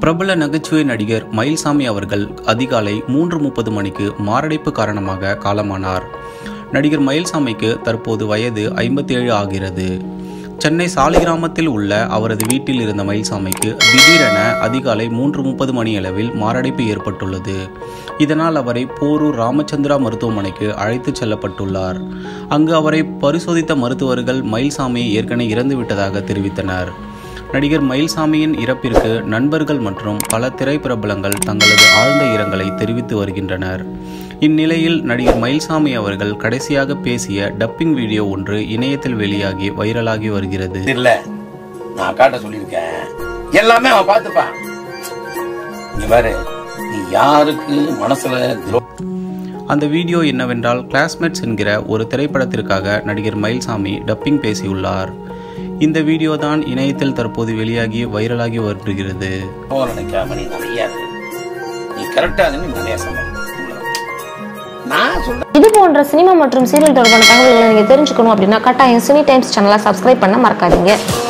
பிரபல நகைச்சுவை நடிகர் மயில்சாமி அவர்கள் அதிகாலை மூன்று முப்பது மணிக்கு மாரடைப்பு காரணமாக காலமானார் நடிகர் மயில்சாமிக்கு தற்போது வயது ஐம்பத்தி ஏழு ஆகிறது சென்னை சாலிகிராமத்தில் உள்ள அவரது வீட்டில் இருந்த மயில்சாமிக்கு திடீரென அதிகாலை மூன்று முப்பது மணியளவில் மாரடைப்பு ஏற்பட்டுள்ளது இதனால் அவரை போரூர் ராமச்சந்திரா மருத்துவமனைக்கு அழைத்துச் செல்லப்பட்டுள்ளார் அங்கு அவரை பரிசோதித்த மருத்துவர்கள் மயில்சாமி ஏற்கனவே இறந்துவிட்டதாக தெரிவித்தனர் நடிகர் மயில்சாமியின் இறப்பிற்கு நண்பர்கள் மற்றும் பல திரைப்பிரபலங்கள் தங்களது ஆழ்ந்த இரங்கலை தெரிவித்து வருகின்றனர் இந்நிலையில் நடிகர் மயில்சாமி அவர்கள் கடைசியாக பேசிய டப்பிங் வீடியோ ஒன்று இணையத்தில் வெளியாகி வைரலாகி வருகிறது இல்ல நான் அக்காட்ட சொல்லியிருக்கேன் எல்லாமே அவன் பார்த்துப்பான் இங்க பாரு நீ யாருக்கு மனசுல துரோ அந்த வீடியோ என்னவென்றால் கிளாஸ்மேட்ஸ் என்கிற ஒரு திரைப்படத்திற்காக நடிகர் மயில்சாமி டப்பிங் பேசியுள்ளார் இந்த வீடியோ தான் இணையத்தில் தற்போது வெளியாகி வைரலாகி வருகிறது போக நினைக்காம நீ நிறைய இரு. நீ கரெக்டா இருந்து நிறைய சம்பாதி நான் சொல்றேன் இது போன்ற சினிமா மற்றும் சீரியல் தொடர்பான தகவல்களை நீங்கள் தெரிஞ்சுக்கணும் அப்படின்னா கட்டாயம் சினி டைம்ஸ் சேனலை சப்ஸ்கிரைப் பண்ண மறக்காதீங்க